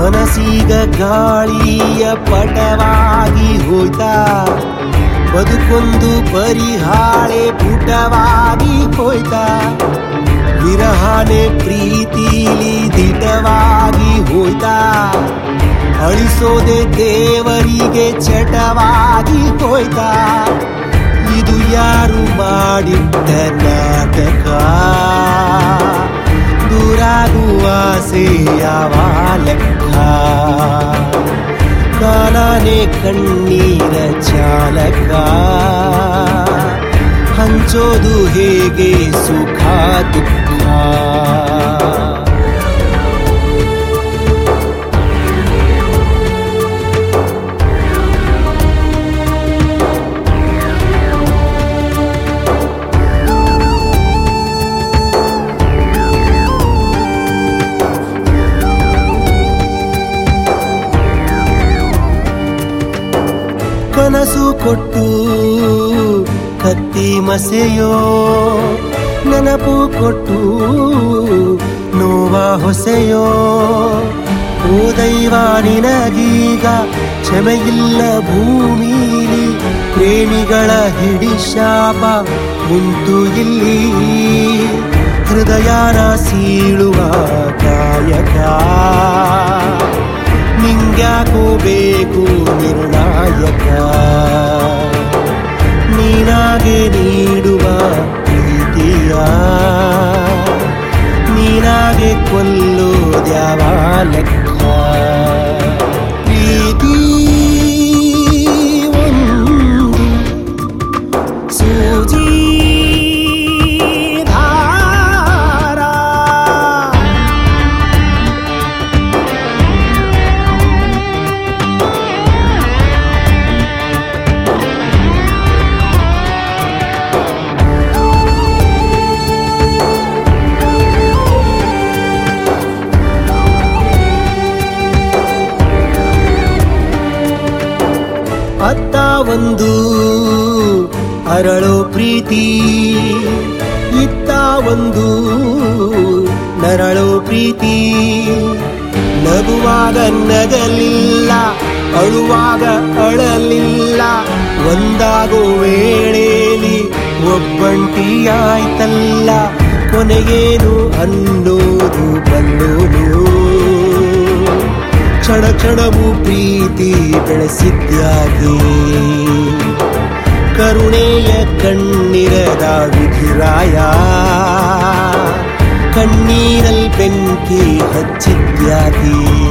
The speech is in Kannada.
ಮನಸ್ಸೀಗ ಗಾಳಿಯ ಪಟವಾಗಿ ಹೋಯ್ತಾ ಬದುಕೊಂದು ಪರಿಹಾಳೆ ಪುಟವಾಗಿ ಹೋಯ್ತಾ ವಿರಹನೆ ಪ್ರೀತಿಲಿ ದಿಟವಾಗಿ ಹೋಯ್ತಾ ಅಳಿಸೋದೆ ದೇವರಿಗೆ ಚಟವಾಗಿ ಹೋಯ್ತಾ ಇದು ಯಾರು ಮಾಡಿಟ್ಟ ನಾಟಕ ದೂರಾಗುವ ಆಸೆ ಯಾವ ಲೆಕ್ಕ ಕಾಲಾನೆ ಕಣ್ಣೀರ ಚಾಲಕ ಹಂಚೋದು ಹೇಗೆ ಸುಖ ದುಃಖ ಕನಸು ಕೊಟ್ಟು ಕತ್ತಿ ಮಸೆಯೋ ನೆನಪು ಕೊಟ್ಟು ನೋವ ಹೊಸೆಯೋ ಓ ದೈವ ನಿನಗೀಗ ಕ್ಷಮೆಯಿಲ್ಲ ಭೂಮಿಲಿ ಪ್ರೇಮಿಗಳ ಹಿಡಿ ಶಾಪ ಉಂಟು ಇಲ್ಲಿ ಹೃದಯನ ಸೀಳುವ ಕಾಯಕ ನಿಂಗ್ಯಾಕೋ ಬೇಕು ನಿರ್ಣಾಯಕ ನೀನಾಗೆ ನೀಡುವ ಪ್ರೀತಿಯ ನೀನಾಗೆ ಕೊಲ್ಲೋದ್ಯಾವ ಲೆಕ್ಕ ಪ್ರೀತಿ ಒಂದು ಸೂಜಿ ಧಾರ ಅತ್ತ ಒಂದು ಅರಳೋ ಪ್ರೀತಿ ಇತ್ತ ಒಂದು ನರಳೋ ಪ್ರೀತಿ ನಗುವಾಗ ನಗಲಿಲ್ಲ ಅಳುವಾಗ ಅಳಲಿಲ್ಲ ಒಂದಾಗೋ ವೇಳೆಯಲ್ಲಿ ಒಬ್ಬಂಟಿಯಾಯ್ತಲ್ಲ ಕೊನೆಗೇನು ಅನ್ನೋದು ಬಲ್ಲೋನು ಕ್ಷಣ ಕ್ಷಣವೂ ಪ್ರೀತಿ ಬೆಳೆಸಿದ್ಯಾಗಿ ಕರುಣೆಯ ಕಣ್ಣಿರದ ವಿಧಿರಾಯ ಕಣ್ಣೀರಲ್ಲಿ ಬೆಂಕಿ ಹಚ್ಚಿದ್ಯಾಗಿ